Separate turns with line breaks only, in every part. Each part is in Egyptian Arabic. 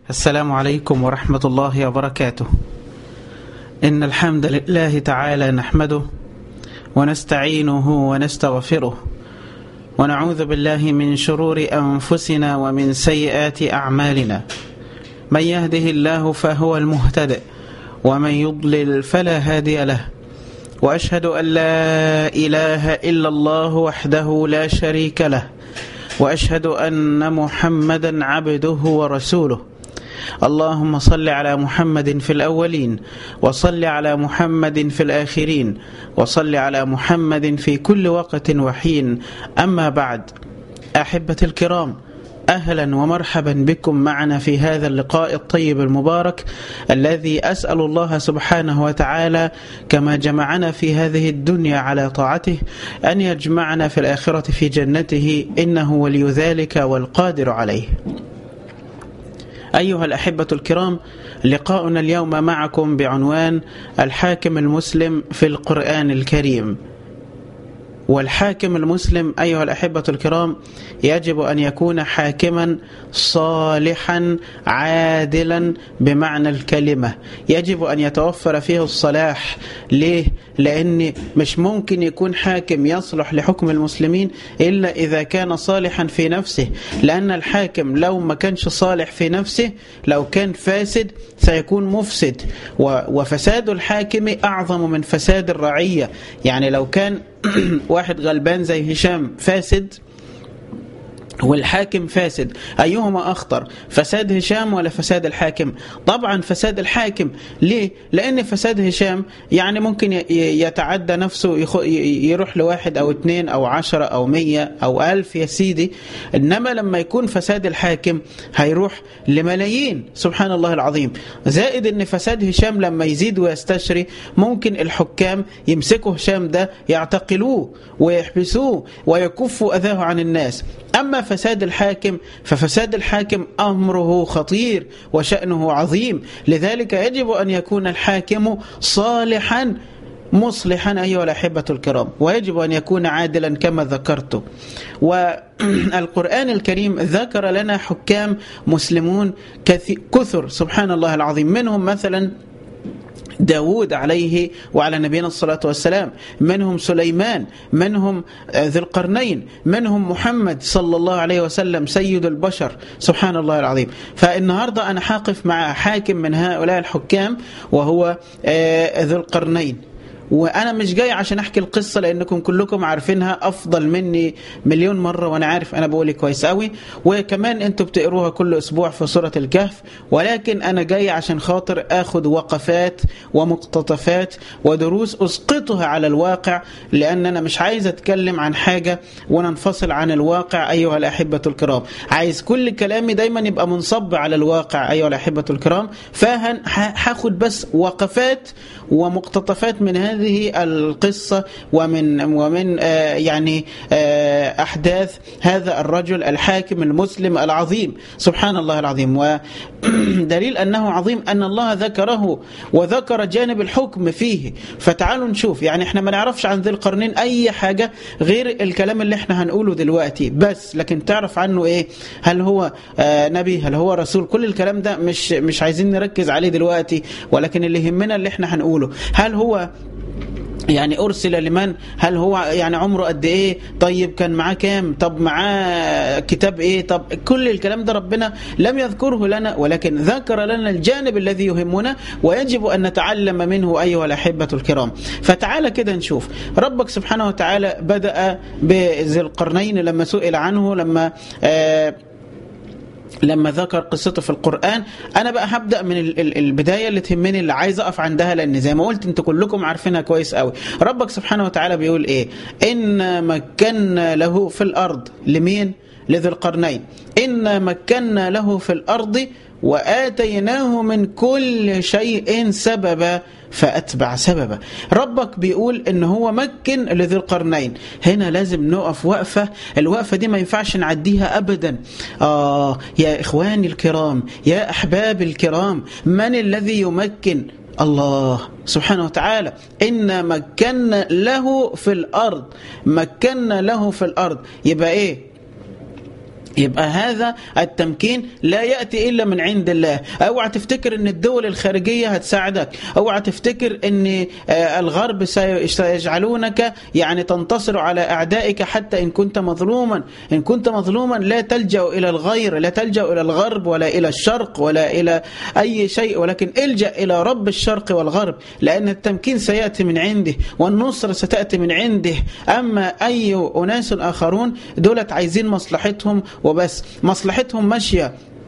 السلام عليكم ورحمة الله وبركاته إن الحمد لله تعالى نحمده ونستعينه ونستغفره ونعوذ بالله من شرور أنفسنا ومن سيئات أعمالنا من يهده الله فهو المهتدئ ومن يضلل فلا هادي له وأشهد أن لا إله إلا الله وحده لا شريك له وأشهد أن محمدا عبده ورسوله اللهم صل على محمد في الأولين وصل على محمد في الآخرين وصل على محمد في كل وقت وحين أما بعد أحبة الكرام أهلا ومرحبا بكم معنا في هذا اللقاء الطيب المبارك الذي أسأل الله سبحانه وتعالى كما جمعنا في هذه الدنيا على طاعته أن يجمعنا في الآخرة في جنته إنه ولي ذلك والقادر عليه أيها الأحبة الكرام لقاؤنا اليوم معكم بعنوان الحاكم المسلم في القرآن الكريم والحاكم المسلم أيها الأحبة الكرام يجب أن يكون حاكما صالحا عادلا بمعنى الكلمة يجب أن يتوفر فيه الصلاح ليه؟ لأن مش ممكن يكون حاكم يصلح لحكم المسلمين إلا إذا كان صالحا في نفسه لأن الحاكم لو ما كانش صالح في نفسه لو كان فاسد سيكون مفسد وفساد الحاكم أعظم من فساد الرعية يعني لو كان واحد غلبان زي هشام فاسد والحاكم فاسد أيهما أخطر فساد هشام ولا فساد الحاكم طبعا فساد الحاكم ليه لأن فساد هشام يعني ممكن يتعدى نفسه يروح لواحد أو اثنين أو عشرة أو مية أو ألف يا سيدي إنما لما يكون فساد الحاكم هيروح لملايين سبحان الله العظيم زائد أن فساد هشام لما يزيد ويستشري ممكن الحكام يمسكوا هشام ده يعتقلوه ويحبسوه ويكفوا أذاه عن الناس أما فساد الحاكم ففساد الحاكم أمره خطير وشأنه عظيم لذلك يجب أن يكون الحاكم صالحا مصلحا أيها الأحبة الكرام ويجب أن يكون عادلا كما ذكرت والقرآن الكريم ذكر لنا حكام مسلمون كثر سبحان الله العظيم منهم مثلا داود عليه وعلى نبينا الصلاة والسلام منهم سليمان منهم ذي القرنين منهم محمد صلى الله عليه وسلم سيد البشر سبحان الله العظيم فالنهاردة أنا حاقف مع حاكم من هؤلاء الحكام وهو ذو القرنين وانا مش جاي عشان احكي القصه لانكم كلكم عارفينها افضل مني مليون مره وانا عارف انا بقول كويس قوي وكمان انتوا بتقروها كل اسبوع في سوره الكهف ولكن انا جاي عشان خاطر اخذ وقفات ومقتطفات ودروس اسقطها على الواقع لان انا مش عايز اتكلم عن حاجه وننفصل عن الواقع ايها الاحبه الكرام عايز كل كلامي دايما يبقى منصب على الواقع ايها الاحبه الكرام فهاخد بس وقفات ومقتطفات من هذه القصة ومن ومن آه يعني آه أحداث هذا الرجل الحاكم المسلم العظيم سبحان الله العظيم ودليل أنه عظيم أن الله ذكره وذكر جانب الحكم فيه فتعالوا نشوف يعني احنا ما نعرفش عن ذي القرنين أي حاجة غير الكلام اللي احنا هنقوله دلوقتي بس لكن تعرف عنه ايه هل هو آه نبي هل هو رسول كل الكلام ده مش مش عايزين نركز عليه دلوقتي ولكن اللي يهمنا اللي احنا هنقوله هل هو يعني ارسل لمن هل هو يعني عمره قد ايه طيب كان معاه كام طب معاه كتاب ايه طب كل الكلام ده ربنا لم يذكره لنا ولكن ذكر لنا الجانب الذي يهمنا ويجب ان نتعلم منه ايها الاحبه الكرام فتعالى كده نشوف ربك سبحانه وتعالى بدا بذي القرنين لما سئل عنه لما آه لما ذكر قصته في القرآن أنا بقى هبدأ من البداية اللي تهمني اللي عايز أقف عندها لأن زي ما قلت أنتوا كلكم عارفينها كويس قوي ربك سبحانه وتعالى بيقول إيه إن مكنا له في الأرض لمين لذي القرنين إن مكنا له في الأرض وآتيناه من كل شيء سببا فأتبع سببا ربك بيقول إن هو مكن لذي القرنين هنا لازم نقف وقفة الوقفة دي ما ينفعش نعديها أبدا آه يا إخواني الكرام يا أحبابي الكرام من الذي يمكن الله سبحانه وتعالى إن مكنا له في الأرض مكنا له في الأرض يبقى إيه يبقى هذا التمكين لا يأتي إلا من عند الله اوعى تفتكر أن الدول الخارجية هتساعدك اوعى تفتكر أن الغرب سيجعلونك يعني تنتصر على أعدائك حتى إن كنت مظلوما إن كنت مظلوما لا تلجأ إلى الغير لا تلجأ إلى الغرب ولا إلى الشرق ولا إلى أي شيء ولكن الجأ إلى رب الشرق والغرب لأن التمكين سيأتي من عنده والنصر ستأتي من عنده أما أي أناس آخرون دولت عايزين مصلحتهم وبس مصلحتهم ماشيه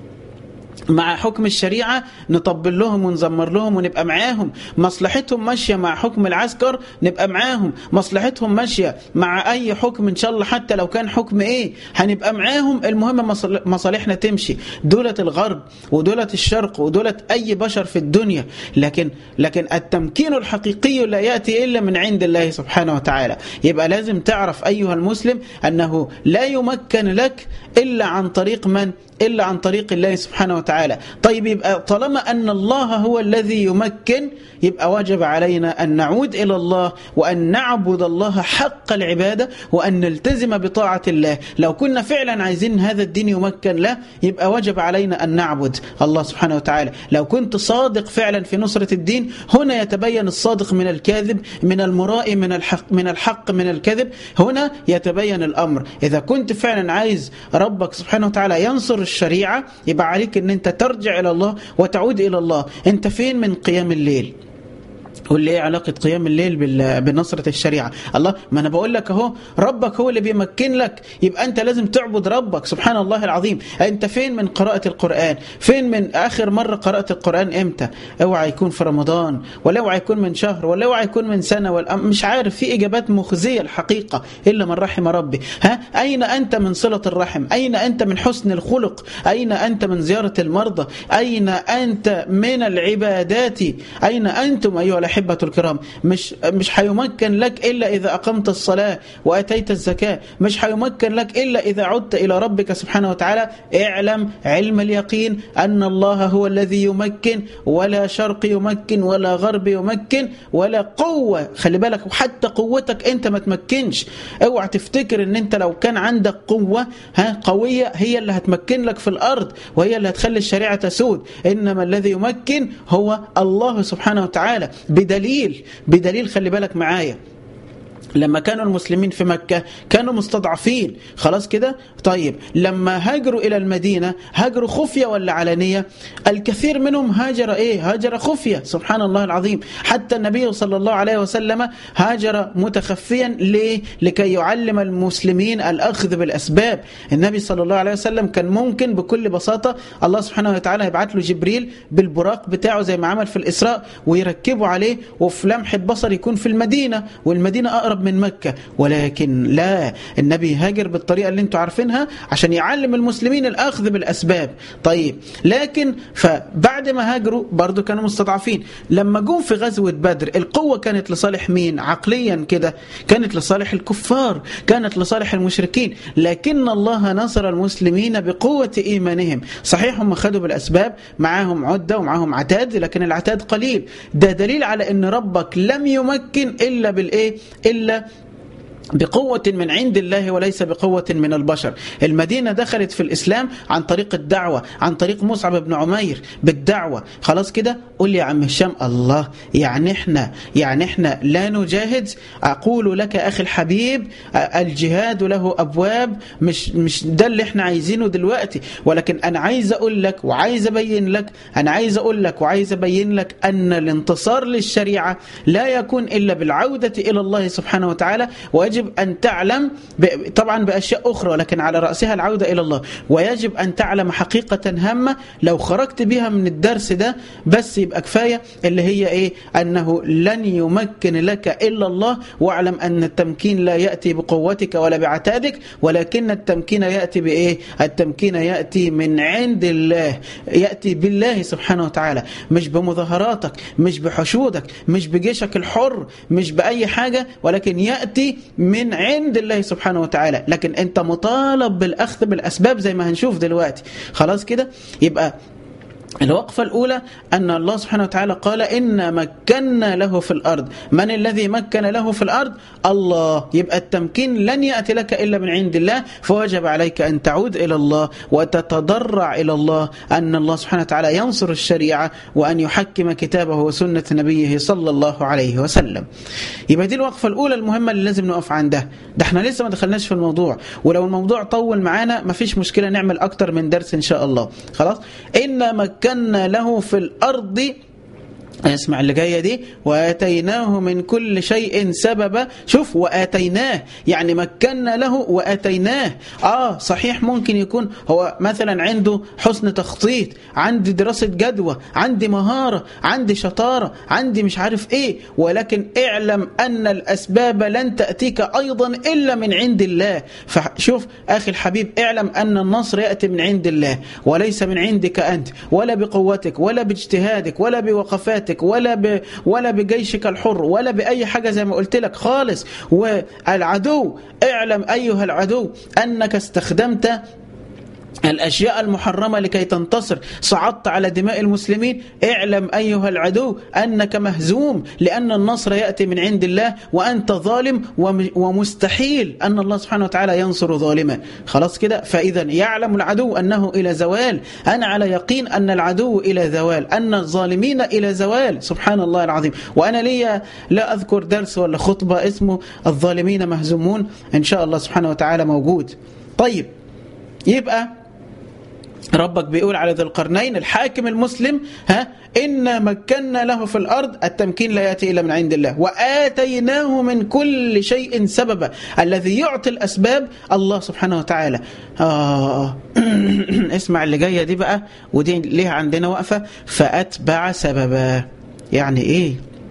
مع حكم الشريعة نطبل لهم ونزمر لهم ونبقى معاهم مصلحتهم ماشية مع حكم العسكر نبقى معاهم مصلحتهم ماشية مع أي حكم إن شاء الله حتى لو كان حكم إيه هنبقى معاهم المهم مصالحنا تمشي دولة الغرب ودولة الشرق ودولة أي بشر في الدنيا لكن لكن التمكين الحقيقي لا يأتي إلا من عند الله سبحانه وتعالى يبقى لازم تعرف أيها المسلم أنه لا يمكن لك إلا عن طريق من إلا عن طريق الله سبحانه وتعالى طيب يبقى طالما أن الله هو الذي يمكن يبقى واجب علينا أن نعود إلى الله وأن نعبد الله حق العبادة وأن نلتزم بطاعة الله لو كنا فعلا عايزين هذا الدين يمكن له يبقى واجب علينا أن نعبد الله سبحانه وتعالى لو كنت صادق فعلا في نصرة الدين هنا يتبين الصادق من الكاذب من المرائي من الحق من الحق من الكذب هنا يتبين الأمر إذا كنت فعلا عايز ربك سبحانه وتعالى ينصر الشريعة يبقى عليك أن أنت ترجع إلى الله وتعود إلى الله أنت فين من قيام الليل قول لي ايه علاقه قيام الليل بنصره الشريعه الله ما انا بقول لك اهو ربك هو اللي بيمكن لك يبقى انت لازم تعبد ربك سبحان الله العظيم انت فين من قراءه القران فين من اخر مره قرات القران امتى اوعى يكون في رمضان ولا اوعى يكون من شهر ولا اوعى يكون من سنه ولا مش عارف في اجابات مخزيه الحقيقه الا من رحم ربي ها اين انت من صله الرحم اين انت من حسن الخلق اين انت من زياره المرضى اين انت من العبادات اين انتم ايها الأحبة الكرام مش مش هيمكن لك إلا إذا أقمت الصلاة وأتيت الزكاة مش هيمكن لك إلا إذا عدت إلى ربك سبحانه وتعالى اعلم علم اليقين أن الله هو الذي يمكن ولا شرق يمكن ولا غرب يمكن ولا قوة خلي بالك وحتى قوتك أنت ما تمكنش اوعى تفتكر ان انت لو كان عندك قوة ها قوية هي اللي هتمكن لك في الأرض وهي اللي هتخلي الشريعة تسود إنما الذي يمكن هو الله سبحانه وتعالى بدليل بدليل خلي بالك معايا لما كانوا المسلمين في مكة كانوا مستضعفين خلاص كده طيب لما هاجروا إلى المدينة هاجروا خفية ولا علانية الكثير منهم هاجر إيه هاجر خفية سبحان الله العظيم حتى النبي صلى الله عليه وسلم هاجر متخفيا ليه لكي يعلم المسلمين الأخذ بالأسباب النبي صلى الله عليه وسلم كان ممكن بكل بساطة الله سبحانه وتعالى يبعث له جبريل بالبراق بتاعه زي ما عمل في الإسراء ويركبه عليه وفي لمحة بصر يكون في المدينة والمدينة أقرب من مكة ولكن لا النبي هاجر بالطريقة اللي انتوا عارفينها عشان يعلم المسلمين الأخذ بالأسباب طيب لكن فبعد ما هاجروا برضو كانوا مستضعفين لما جم في غزوة بدر القوة كانت لصالح مين عقليا كده كانت لصالح الكفار كانت لصالح المشركين لكن الله نصر المسلمين بقوة إيمانهم صحيح هم خدوا بالأسباب معاهم عدة ومعاهم عتاد لكن العتاد قليل ده دليل على أن ربك لم يمكن إلا بالإيه إلا بقوة من عند الله وليس بقوة من البشر المدينة دخلت في الإسلام عن طريق الدعوة عن طريق مصعب بن عمير بالدعوة خلاص كده قول لي يا عم هشام الله يعني احنا يعني احنا لا نجاهد أقول لك أخي الحبيب الجهاد له أبواب مش مش ده اللي احنا عايزينه دلوقتي ولكن أنا عايز أقول لك وعايز أبين لك أنا عايز أقول لك وعايز أبين لك أن الانتصار للشريعة لا يكون إلا بالعودة إلى الله سبحانه وتعالى ويجب يجب أن تعلم طبعا بأشياء أخرى ولكن على رأسها العودة إلى الله ويجب أن تعلم حقيقة هامة لو خرجت بها من الدرس ده بس يبقى كفاية اللي هي إيه أنه لن يمكن لك إلا الله واعلم أن التمكين لا يأتي بقوتك ولا بعتادك ولكن التمكين يأتي بإيه التمكين يأتي من عند الله يأتي بالله سبحانه وتعالى مش بمظاهراتك مش بحشودك مش بجيشك الحر مش بأي حاجة ولكن يأتي من عند الله سبحانه وتعالى لكن انت مطالب بالاخذ بالاسباب زي ما هنشوف دلوقتي خلاص كده يبقى الوقفة الأولى أن الله سبحانه وتعالى قال إن مكنا له في الأرض من الذي مكن له في الأرض الله يبقى التمكين لن يأتي لك إلا من عند الله فوجب عليك أن تعود إلى الله وتتضرع إلى الله أن الله سبحانه وتعالى ينصر الشريعة وأن يحكم كتابه وسنة نبيه صلى الله عليه وسلم يبقى دي الوقفة الأولى المهمة اللي لازم نقف عندها ده احنا لسه ما دخلناش في الموضوع ولو الموضوع طول معانا ما فيش مشكلة نعمل أكتر من درس إن شاء الله خلاص إن مكنا له في الأرض اسمع اللي جايه دي واتيناه من كل شيء سببا شوف واتيناه يعني مكنا له واتيناه اه صحيح ممكن يكون هو مثلا عنده حسن تخطيط عندي دراسه جدوى عندي مهاره عندي شطاره عندي مش عارف ايه ولكن اعلم ان الاسباب لن تاتيك ايضا الا من عند الله فشوف اخي الحبيب اعلم ان النصر ياتي من عند الله وليس من عندك انت ولا بقوتك ولا باجتهادك ولا بوقفاتك بذاتك ولا ب ولا بجيشك الحر ولا بأي حاجة زي ما قلت لك خالص والعدو اعلم أيها العدو أنك استخدمت الأشياء المحرمة لكي تنتصر صعدت على دماء المسلمين اعلم أيها العدو أنك مهزوم لأن النصر يأتي من عند الله وأنت ظالم ومستحيل أن الله سبحانه وتعالى ينصر ظالما خلاص كده فإذا يعلم العدو أنه إلى زوال أنا على يقين أن العدو إلى زوال أن الظالمين إلى زوال سبحان الله العظيم وأنا لي لا أذكر درس ولا خطبة اسمه الظالمين مهزومون إن شاء الله سبحانه وتعالى موجود طيب يبقى ربك بيقول على ذي القرنين الحاكم المسلم ها إن مكنا له في الأرض التمكين لا يأتي إلا من عند الله وآتيناه من كل شيء سببا الذي يعطي الأسباب الله سبحانه وتعالى آه اسمع اللي جاية دي بقى ودي ليها عندنا وقفة فأتبع سببا يعني إيه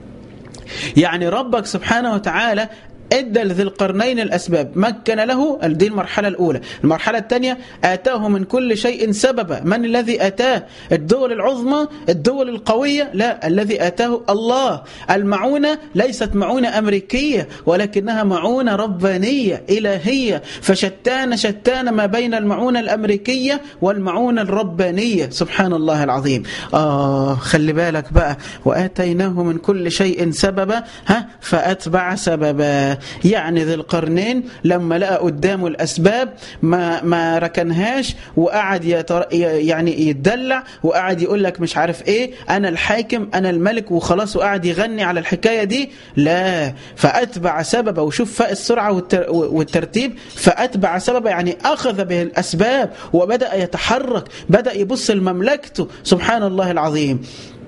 يعني ربك سبحانه وتعالى ادى لذي القرنين الاسباب مكن له دي المرحله الاولى المرحله الثانيه اتاه من كل شيء سببا من الذي اتاه الدول العظمى الدول القويه لا الذي اتاه الله المعونه ليست معونه امريكيه ولكنها معونه ربانيه الهيه فشتان شتان ما بين المعونه الامريكيه والمعونه الربانيه سبحان الله العظيم اه خلي بالك بقى واتيناه من كل شيء سببا ها فاتبع سببا يعني ذي القرنين لما لقى قدامه الأسباب ما, ما ركنهاش وقعد يتر... يعني يتدلع وقعد يقول لك مش عارف ايه أنا الحاكم أنا الملك وخلاص وقعد يغني على الحكاية دي لا فأتبع سببه وشوف فاء السرعة والتر... والترتيب فأتبع سببه يعني أخذ به الأسباب وبدأ يتحرك بدأ يبص لمملكته سبحان الله العظيم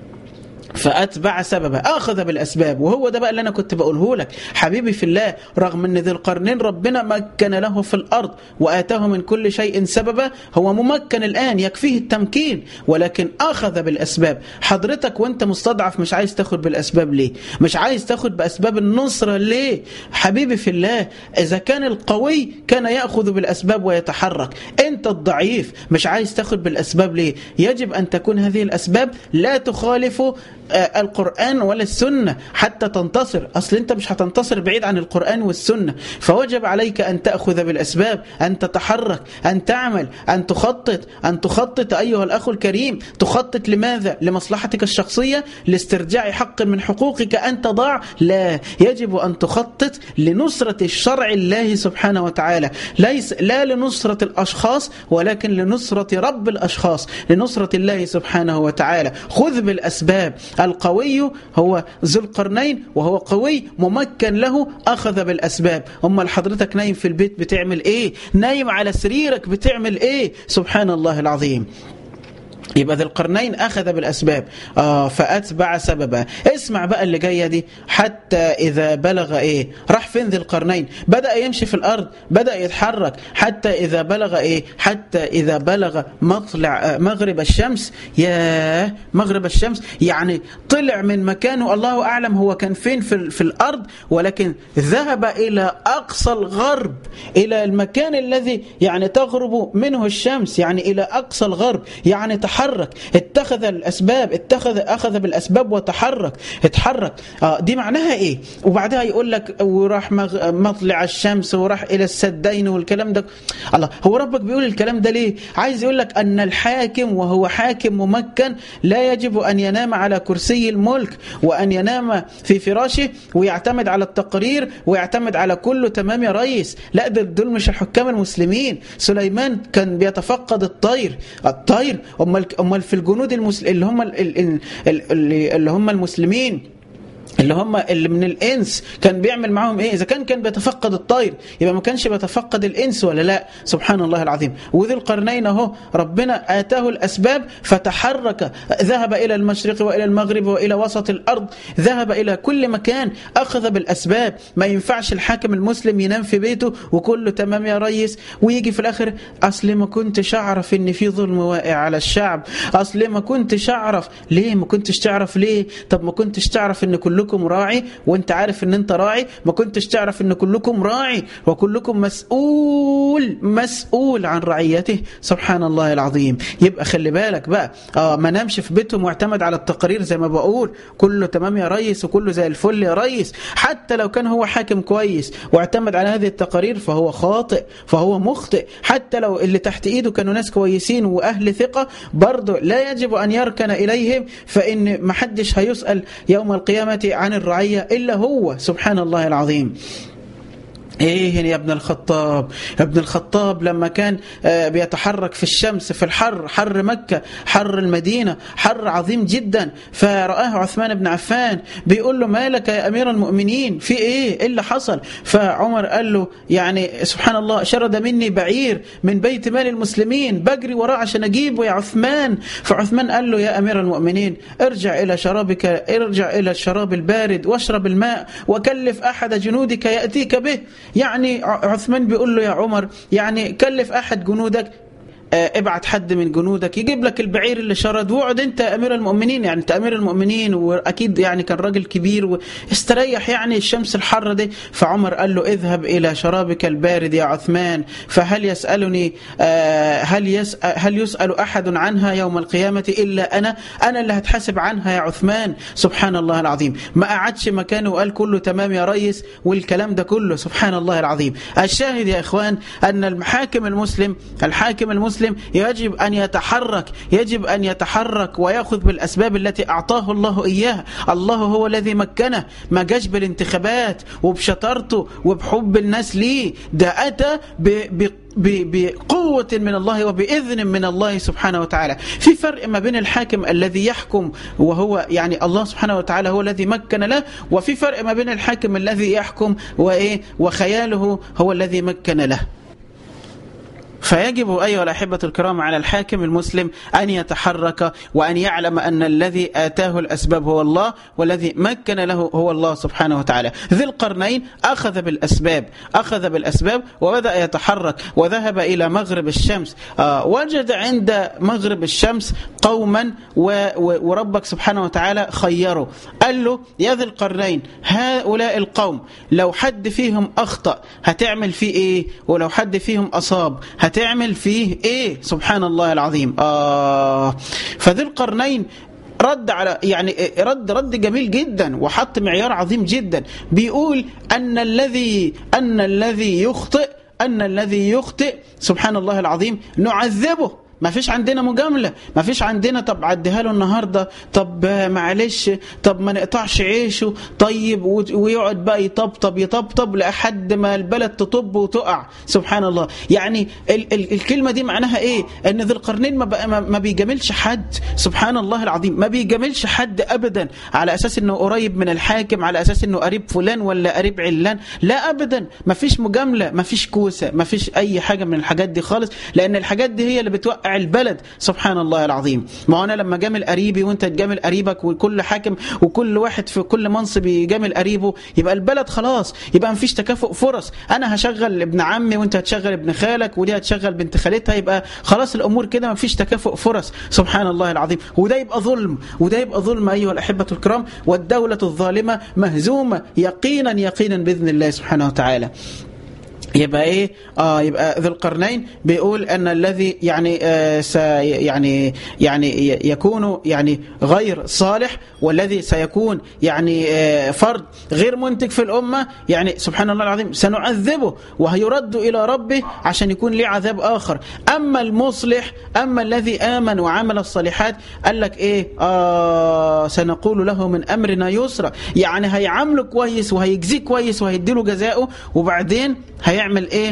فأتبع سببا أخذ بالأسباب وهو ده بقى اللي أنا كنت بقوله لك حبيبي في الله رغم أن ذي القرنين ربنا مكن له في الأرض وآتاه من كل شيء سببا هو ممكن الآن يكفيه التمكين ولكن أخذ بالأسباب حضرتك وانت مستضعف مش عايز تاخد بالأسباب ليه مش عايز تاخد بأسباب النصرة ليه حبيبي في الله إذا كان القوي كان يأخذ بالأسباب ويتحرك انت الضعيف مش عايز تاخد بالأسباب ليه يجب أن تكون هذه الأسباب لا تخالف القرآن ولا السنة حتى تنتصر أصل أنت مش هتنتصر بعيد عن القرآن والسنة فوجب عليك أن تأخذ بالأسباب أن تتحرك أن تعمل أن تخطط أن تخطط أيها الأخ الكريم تخطط لماذا؟ لمصلحتك الشخصية لاسترجاع حق من حقوقك أن تضع لا يجب أن تخطط لنصرة الشرع الله سبحانه وتعالى ليس لا لنصرة الأشخاص ولكن لنصرة رب الأشخاص لنصرة الله سبحانه وتعالى خذ بالأسباب القوي هو ذو القرنين وهو قوي ممكن له أخذ بالأسباب أما حضرتك نايم في البيت بتعمل إيه نايم على سريرك بتعمل إيه سبحان الله العظيم يبقى ذي القرنين أخذ بالأسباب آه فأتبع سببا اسمع بقى اللي جاية دي حتى إذا بلغ إيه راح فين ذي القرنين بدأ يمشي في الأرض بدأ يتحرك حتى إذا بلغ إيه حتى إذا بلغ مطلع آه مغرب الشمس يا مغرب الشمس يعني طلع من مكانه الله أعلم هو كان فين في, في الأرض ولكن ذهب إلى أقصى الغرب إلى المكان الذي يعني تغرب منه الشمس يعني إلى أقصى الغرب يعني تحرك وتحرك اتخذ الاسباب اتخذ اخذ بالاسباب وتحرك اتحرك اه دي معناها ايه وبعدها يقول لك وراح مطلع الشمس وراح الى السدين والكلام ده الله هو ربك بيقول الكلام ده ليه عايز يقول لك ان الحاكم وهو حاكم ممكن لا يجب ان ينام على كرسي الملك وان ينام في فراشه ويعتمد على التقرير ويعتمد على كله تمام يا ريس لا دول مش الحكام المسلمين سليمان كان بيتفقد الطير الطير امال امال في الجنود المسل... اللي هم اللي, اللي هم المسلمين اللي هم اللي من الانس كان بيعمل معاهم ايه اذا كان كان بيتفقد الطير يبقى ما كانش بيتفقد الانس ولا لا سبحان الله العظيم وذي القرنين اهو ربنا اتاه الاسباب فتحرك ذهب الى المشرق والى المغرب والى وسط الارض ذهب الى كل مكان اخذ بالاسباب ما ينفعش الحاكم المسلم ينام في بيته وكله تمام يا ريس ويجي في الاخر اصل ما كنتش اعرف ان في ظلم واقع على الشعب اصل ما كنتش اعرف ليه ما كنتش تعرف ليه طب ما كنتش تعرف ان كلكم كلكم راعي وانت عارف ان انت راعي ما كنتش تعرف ان كلكم راعي وكلكم مسؤول مسؤول عن رعيته سبحان الله العظيم يبقى خلي بالك بقى اه ما نامش في بيته معتمد على التقارير زي ما بقول كله تمام يا ريس وكله زي الفل يا ريس حتى لو كان هو حاكم كويس واعتمد على هذه التقارير فهو خاطئ فهو مخطئ حتى لو اللي تحت ايده كانوا ناس كويسين واهل ثقه برضه لا يجب ان يركن اليهم فان ما حدش هيسال يوم القيامه عن الرعية إلا هو سبحان الله العظيم ايه يا ابن الخطاب ابن الخطاب لما كان بيتحرك في الشمس في الحر حر مكة حر المدينة حر عظيم جدا فرآه عثمان بن عفان بيقول له مالك يا أمير المؤمنين في ايه ايه اللي حصل فعمر قال له يعني سبحان الله شرد مني بعير من بيت مال المسلمين بجري وراه عشان اجيبه يا عثمان فعثمان قال له يا أمير المؤمنين ارجع إلى شرابك ارجع إلى الشراب البارد واشرب الماء وكلف أحد جنودك يأتيك به يعني عثمان بيقول له يا عمر يعني كلف أحد جنودك ابعت حد من جنودك يجيب لك البعير اللي شرد واقعد انت امير المؤمنين يعني انت امير المؤمنين واكيد يعني كان راجل كبير واستريح يعني الشمس الحر دي فعمر قال له اذهب الى شرابك البارد يا عثمان فهل يسالني هل يسأل هل يسال احد عنها يوم القيامه الا انا انا اللي هتحاسب عنها يا عثمان سبحان الله العظيم ما قعدش مكانه وقال كله تمام يا ريس والكلام ده كله سبحان الله العظيم الشاهد يا اخوان ان المحاكم المسلم الحاكم المسلم المسلم يجب أن يتحرك يجب أن يتحرك ويأخذ بالأسباب التي أعطاه الله إياها الله هو الذي مكنه ما جاش بالانتخابات وبشطارته وبحب الناس ليه ده أتى ب بقوة من الله وبإذن من الله سبحانه وتعالى في فرق ما بين الحاكم الذي يحكم وهو يعني الله سبحانه وتعالى هو الذي مكن له وفي فرق ما بين الحاكم الذي يحكم وإيه وخياله هو الذي مكن له فيجب أيها الأحبة الكرام على الحاكم المسلم أن يتحرك وأن يعلم أن الذي آتاه الأسباب هو الله والذي مكن له هو الله سبحانه وتعالى ذي القرنين أخذ بالأسباب أخذ بالأسباب وبدأ يتحرك وذهب إلى مغرب الشمس آه وجد عند مغرب الشمس قوما وربك سبحانه وتعالى خيره قال له يا ذي القرنين هؤلاء القوم لو حد فيهم أخطأ هتعمل فيه إيه ولو حد فيهم أصاب هتعمل فيه ايه سبحان الله العظيم آه فذي القرنين رد على يعني رد رد جميل جدا وحط معيار عظيم جدا بيقول ان الذي ان الذي يخطئ ان الذي يخطئ سبحان الله العظيم نعذبه ما فيش عندنا مجاملة ما فيش عندنا طب عديها له النهاردة طب معلش طب ما نقطعش عيشه طيب ويقعد بقى يطبطب يطبطب لحد ما البلد تطب وتقع سبحان الله يعني ال ال الكلمة دي معناها ايه ان ذي القرنين ما, ما بيجاملش حد سبحان الله العظيم ما بيجاملش حد ابدا على اساس انه قريب من الحاكم على اساس انه قريب فلان ولا قريب علان لا ابدا ما فيش مجاملة ما فيش كوسة ما فيش اي حاجة من الحاجات دي خالص لان الحاجات دي هي اللي بتوقع البلد سبحان الله العظيم ما انا لما جامل قريبي وانت تجامل قريبك وكل حاكم وكل واحد في كل منصب يجامل قريبه يبقى البلد خلاص يبقى مفيش تكافؤ فرص انا هشغل ابن عمي وانت هتشغل ابن خالك ودي هتشغل بنت خالتها يبقى خلاص الامور كده مفيش تكافؤ فرص سبحان الله العظيم وده يبقى ظلم وده يبقى ظلم ايها الاحبه الكرام والدوله الظالمه مهزومه يقينا يقينا باذن الله سبحانه وتعالى يبقى ايه اه يبقى ذو القرنين بيقول ان الذي يعني آه سي يعني يعني يكون يعني غير صالح والذي سيكون يعني آه فرد غير منتج في الامه يعني سبحان الله العظيم سنعذبه وهيرد الى ربه عشان يكون ليه عذاب اخر اما المصلح اما الذي امن وعمل الصالحات قال لك ايه آه سنقول له من امرنا يسرا يعني هيعامله كويس وهيجزيه كويس وهيديله جزاؤه وبعدين هيعمل ايه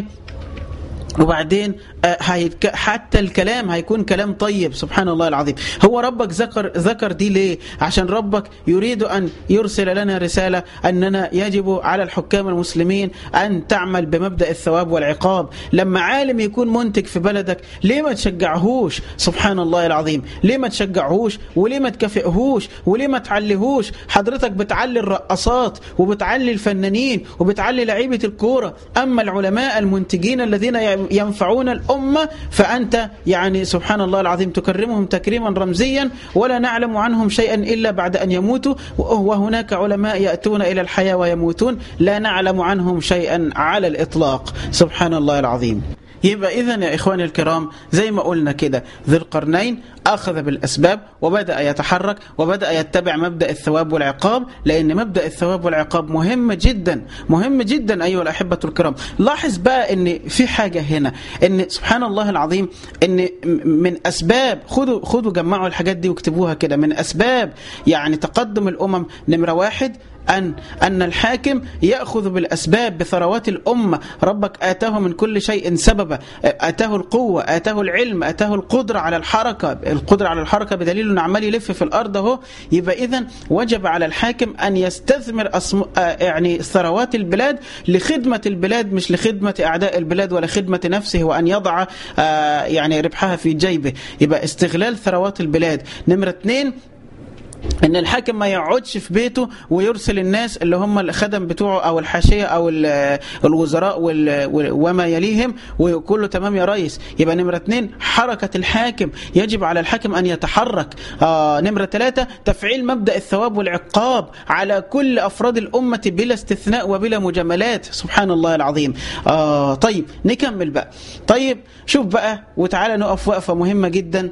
وبعدين هيتك... حتى الكلام هيكون كلام طيب سبحان الله العظيم هو ربك ذكر ذكر دي ليه عشان ربك يريد أن يرسل لنا رسالة أننا يجب على الحكام المسلمين أن تعمل بمبدأ الثواب والعقاب لما عالم يكون منتج في بلدك ليه ما تشجعهوش سبحان الله العظيم ليه ما تشجعهوش وليه ما تكافئهوش وليه ما تعليهوش حضرتك بتعلي الرقصات وبتعلي الفنانين وبتعلي لعيبة الكورة أما العلماء المنتجين الذين ينفعون الأمة فأنت يعني سبحان الله العظيم تكرمهم تكريما رمزيا ولا نعلم عنهم شيئا إلا بعد أن يموتوا وهناك علماء يأتون إلى الحياة ويموتون لا نعلم عنهم شيئا على الإطلاق سبحان الله العظيم يبقى إذا يا إخواني الكرام زي ما قلنا كده ذي القرنين أخذ بالأسباب وبدأ يتحرك وبدأ يتبع مبدأ الثواب والعقاب لأن مبدأ الثواب والعقاب مهم جدا مهم جدا أيها الأحبة الكرام لاحظ بقى أن في حاجة هنا أن سبحان الله العظيم أن من أسباب خذوا خذوا جمعوا الحاجات دي واكتبوها كده من أسباب يعني تقدم الأمم نمرة واحد أن أن الحاكم يأخذ بالأسباب بثروات الأمة ربك آتاه من كل شيء سببا آتاه القوة آتاه العلم آتاه القدرة على الحركة القدرة على الحركة بدليل أنه عمال يلف في الأرض أهو يبقى إذا وجب على الحاكم أن يستثمر أصم... يعني ثروات البلاد لخدمة البلاد مش لخدمة أعداء البلاد ولا خدمة نفسه وأن يضع يعني ربحها في جيبه يبقى استغلال ثروات البلاد نمرة اثنين ان الحاكم ما يقعدش في بيته ويرسل الناس اللي هم الخدم بتوعه او الحاشيه او الوزراء وما يليهم ويقول له تمام يا ريس يبقى نمره اثنين حركه الحاكم يجب على الحاكم ان يتحرك آه نمره ثلاثه تفعيل مبدا الثواب والعقاب على كل افراد الامه بلا استثناء وبلا مجاملات سبحان الله العظيم آه طيب نكمل بقى طيب شوف بقى وتعالى نقف وقفه مهمه جدا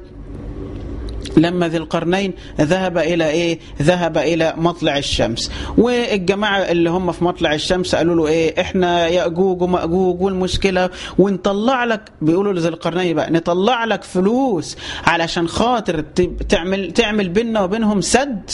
لما ذي القرنين ذهب الى ايه ذهب الى مطلع الشمس والجماعه اللي هم في مطلع الشمس قالوا له ايه احنا ياجوج وماجوج والمشكله ونطلع لك بيقولوا لذي القرنين بقى نطلع لك فلوس علشان خاطر تعمل تعمل بيننا وبينهم سد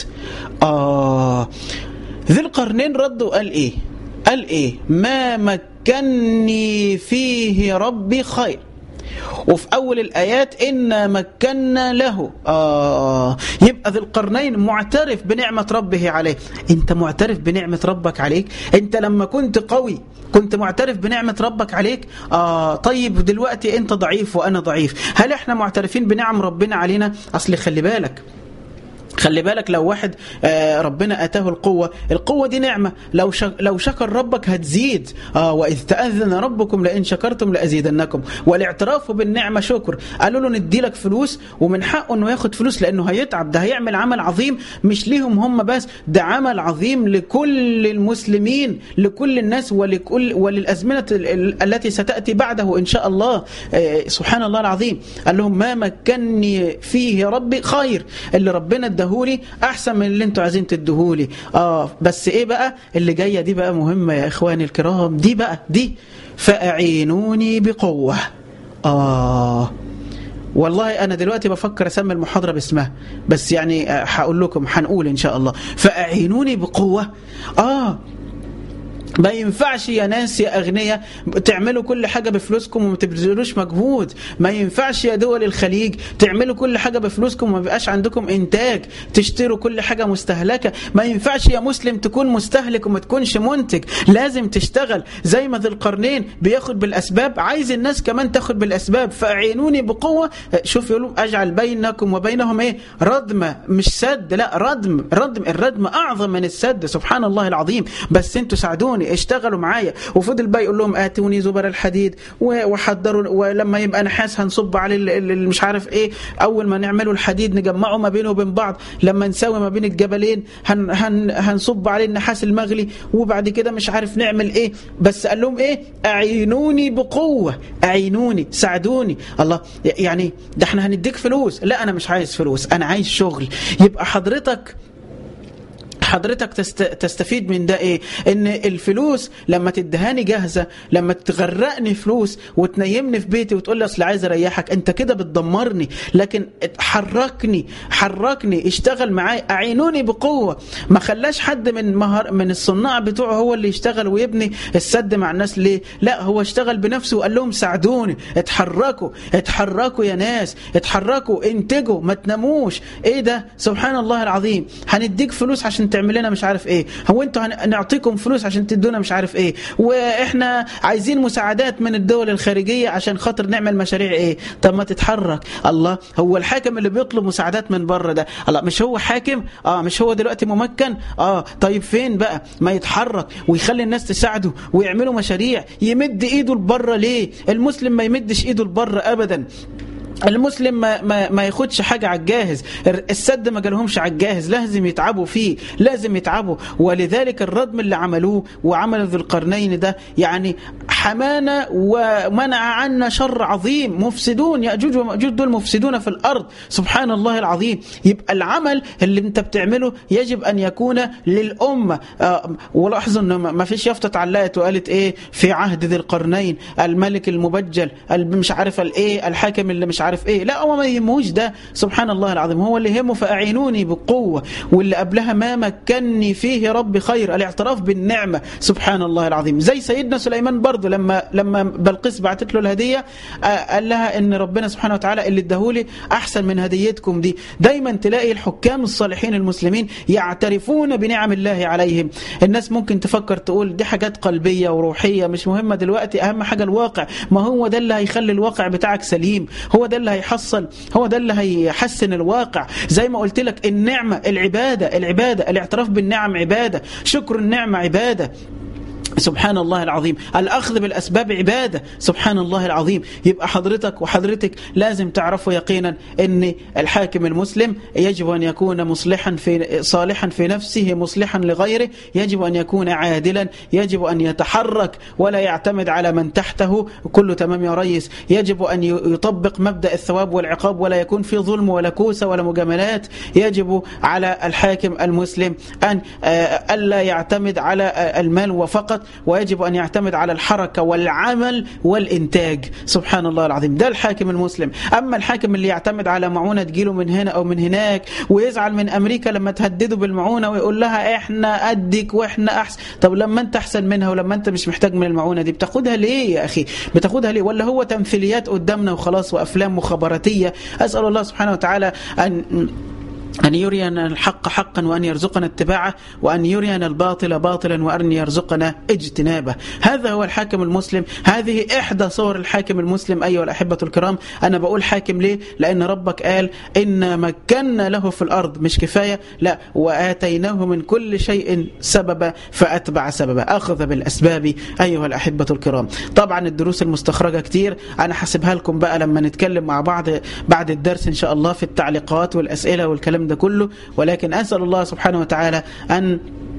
اه ذي القرنين رد وقال ايه قال ايه ما مكني فيه ربي خير وفي أول الآيات إنا مكنا له آه يبقى ذي القرنين معترف بنعمة ربه عليه أنت معترف بنعمة ربك عليك أنت لما كنت قوي كنت معترف بنعمة ربك عليك آه طيب دلوقتي أنت ضعيف وأنا ضعيف هل إحنا معترفين بنعم ربنا علينا أصل خلي بالك خلي بالك لو واحد آه ربنا اتاه القوه القوه دي نعمه لو شك لو شكر ربك هتزيد اه واذ تاذن ربكم لئن شكرتم لازيدنكم والاعتراف بالنعمه شكر قالوا له ندي لك فلوس ومن حقه انه ياخد فلوس لانه هيتعب ده هيعمل عمل عظيم مش ليهم هم بس ده عمل عظيم لكل المسلمين لكل الناس ولكل وللازمنه التي ستاتي بعده ان شاء الله آه سبحان الله العظيم قال لهم ما مكني فيه ربي خير اللي ربنا ادهولي احسن من اللي انتوا عايزين تدهولي اه بس ايه بقى اللي جايه دي بقى مهمه يا اخواني الكرام دي بقى دي فاعينوني بقوه اه والله انا دلوقتي بفكر اسمي المحاضره باسمها بس يعني هقول لكم هنقول ان شاء الله فاعينوني بقوه اه ما ينفعش يا ناس يا أغنياء تعملوا كل حاجة بفلوسكم وما تبذلوش مجهود ما ينفعش يا دول الخليج تعملوا كل حاجة بفلوسكم وما بيبقاش عندكم إنتاج تشتروا كل حاجة مستهلكة ما ينفعش يا مسلم تكون مستهلك وما تكونش منتج لازم تشتغل زي ما ذي القرنين بياخد بالأسباب عايز الناس كمان تاخد بالأسباب فأعينوني بقوة شوف يقولوا أجعل بينكم وبينهم إيه ردمة مش سد لا ردم ردم الردم أعظم من السد سبحان الله العظيم بس انتوا ساعدوني اعينوني اشتغلوا معايا وفضل بقى يقول لهم اتوني زبر الحديد وحضروا ولما يبقى نحاس هنصب عليه مش عارف ايه اول ما نعمله الحديد نجمعه ما بينه وبين بعض لما نساوي ما بين الجبلين هن هن هنصب عليه النحاس المغلي وبعد كده مش عارف نعمل ايه بس قال لهم ايه اعينوني بقوه اعينوني ساعدوني الله يعني ده احنا هنديك فلوس لا انا مش عايز فلوس انا عايز شغل يبقى حضرتك حضرتك تست... تستفيد من ده ايه ان الفلوس لما تدهاني جاهزه لما تغرقني فلوس وتنيمني في بيتي وتقول لي اصل عايز اريحك انت كده بتدمرني لكن حركني حركني اشتغل معايا اعينوني بقوه ما خلاش حد من مهر من الصناع بتوعه هو اللي يشتغل ويبني السد مع الناس ليه لا هو اشتغل بنفسه وقال لهم ساعدوني اتحركوا اتحركوا يا ناس اتحركوا انتجوا ما تناموش ايه ده سبحان الله العظيم هنديك فلوس عشان تعمل لنا مش عارف ايه هو انتوا هنعطيكم فلوس عشان تدونا مش عارف ايه واحنا عايزين مساعدات من الدول الخارجيه عشان خاطر نعمل مشاريع ايه طب ما تتحرك الله هو الحاكم اللي بيطلب مساعدات من بره ده الله مش هو حاكم اه مش هو دلوقتي ممكن اه طيب فين بقى ما يتحرك ويخلي الناس تساعده ويعملوا مشاريع يمد ايده لبره ليه المسلم ما يمدش ايده لبره ابدا المسلم ما, ما, ما ياخدش حاجة على الجاهز السد ما جالهمش على الجاهز لازم يتعبوا فيه لازم يتعبوا ولذلك الردم اللي عملوه وعمل ذو القرنين ده يعني حمانا ومنع عنا شر عظيم مفسدون يأجوج ومأجوج دول مفسدون في الأرض سبحان الله العظيم يبقى العمل اللي انت بتعمله يجب أن يكون للأمة آه ولاحظوا أنه ما فيش يافطة علقت وقالت إيه في عهد ذي القرنين الملك المبجل مش عارف الإيه الحاكم اللي مش عارف عارف ايه لا هو ما يهموش ده سبحان الله العظيم هو اللي يهمه فاعينوني بقوه واللي قبلها ما مكنني فيه ربي خير الاعتراف بالنعمه سبحان الله العظيم زي سيدنا سليمان برضه لما لما بلقيس بعتت له الهديه قال لها ان ربنا سبحانه وتعالى اللي اداهولي احسن من هديتكم دي دايما تلاقي الحكام الصالحين المسلمين يعترفون بنعم الله عليهم الناس ممكن تفكر تقول دي حاجات قلبيه وروحيه مش مهمه دلوقتي اهم حاجه الواقع ما هو ده اللي هيخلي الواقع بتاعك سليم هو ده اللي هيحصل هو ده اللي هيحسن الواقع زي ما قلت لك النعمة العبادة العبادة الاعتراف بالنعم عبادة شكر النعمة عبادة سبحان الله العظيم الأخذ بالأسباب عبادة سبحان الله العظيم يبقى حضرتك وحضرتك لازم تعرفوا يقينا أن الحاكم المسلم يجب أن يكون مصلحا في صالحا في نفسه مصلحا لغيره يجب أن يكون عادلا يجب أن يتحرك ولا يعتمد على من تحته كله تمام يا ريس يجب أن يطبق مبدأ الثواب والعقاب ولا يكون في ظلم ولا كوسة ولا مجاملات يجب على الحاكم المسلم أن ألا يعتمد على المال وفقط ويجب أن يعتمد على الحركة والعمل والإنتاج سبحان الله العظيم ده الحاكم المسلم أما الحاكم اللي يعتمد على معونة تجيله من هنا أو من هناك ويزعل من أمريكا لما تهدده بالمعونة ويقول لها إحنا قدك وإحنا أحسن طب لما أنت أحسن منها ولما أنت مش محتاج من المعونة دي بتاخدها ليه يا أخي بتاخدها ليه ولا هو تمثيليات قدامنا وخلاص وأفلام مخابراتية أسأل الله سبحانه وتعالى أن أن يرينا الحق حقا وأن يرزقنا اتباعه وأن يرينا الباطل باطلا وأن يرزقنا اجتنابه هذا هو الحاكم المسلم هذه إحدى صور الحاكم المسلم أيها الأحبة الكرام أنا بقول حاكم ليه لأن ربك قال إن مكنا له في الأرض مش كفاية لا وآتيناه من كل شيء سببا فأتبع سببا أخذ بالأسباب أيها الأحبة الكرام طبعا الدروس المستخرجة كتير أنا حاسبها لكم بقى لما نتكلم مع بعض بعد الدرس إن شاء الله في التعليقات والأسئلة والكلام ده كله ولكن أسأل الله سبحانه وتعالى أن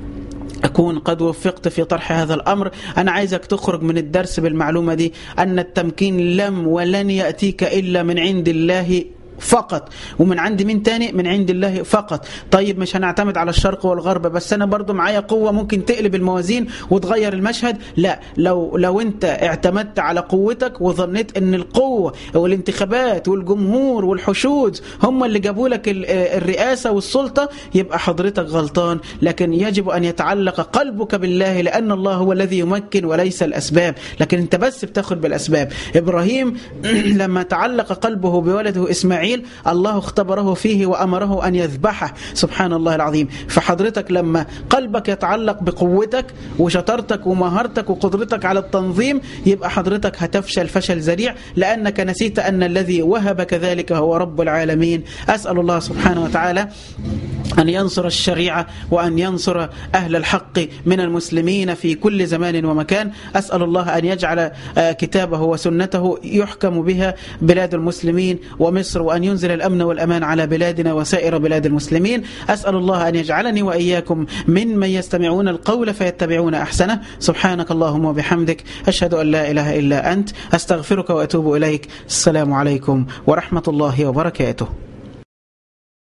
أكون قد وفقت في طرح هذا الأمر أنا عايزك تخرج من الدرس بالمعلومة دي أن التمكين لم ولن يأتيك إلا من عند الله فقط ومن عند مين تاني من عند الله فقط طيب مش هنعتمد على الشرق والغرب بس انا برضو معايا قوة ممكن تقلب الموازين وتغير المشهد لا لو لو انت اعتمدت على قوتك وظنيت ان القوة والانتخابات والجمهور والحشود هم اللي جابوا لك الرئاسة والسلطة يبقى حضرتك غلطان لكن يجب ان يتعلق قلبك بالله لان الله هو الذي يمكن وليس الاسباب لكن انت بس بتاخد بالاسباب ابراهيم لما تعلق قلبه بولده اسماعيل إسماعيل الله اختبره فيه وأمره أن يذبحه سبحان الله العظيم فحضرتك لما قلبك يتعلق بقوتك وشطارتك ومهارتك وقدرتك على التنظيم يبقى حضرتك هتفشل فشل ذريع لأنك نسيت أن الذي وهبك ذلك هو رب العالمين أسأل الله سبحانه وتعالى أن ينصر الشريعة وأن ينصر أهل الحق من المسلمين في كل زمان ومكان أسأل الله أن يجعل كتابه وسنته يحكم بها بلاد المسلمين ومصر وأن ينزل الأمن والأمان على بلادنا وسائر بلاد المسلمين أسأل الله أن يجعلني وإياكم من من يستمعون القول فيتبعون أحسنه سبحانك اللهم وبحمدك أشهد أن لا إله إلا أنت أستغفرك وأتوب إليك السلام عليكم ورحمة الله وبركاته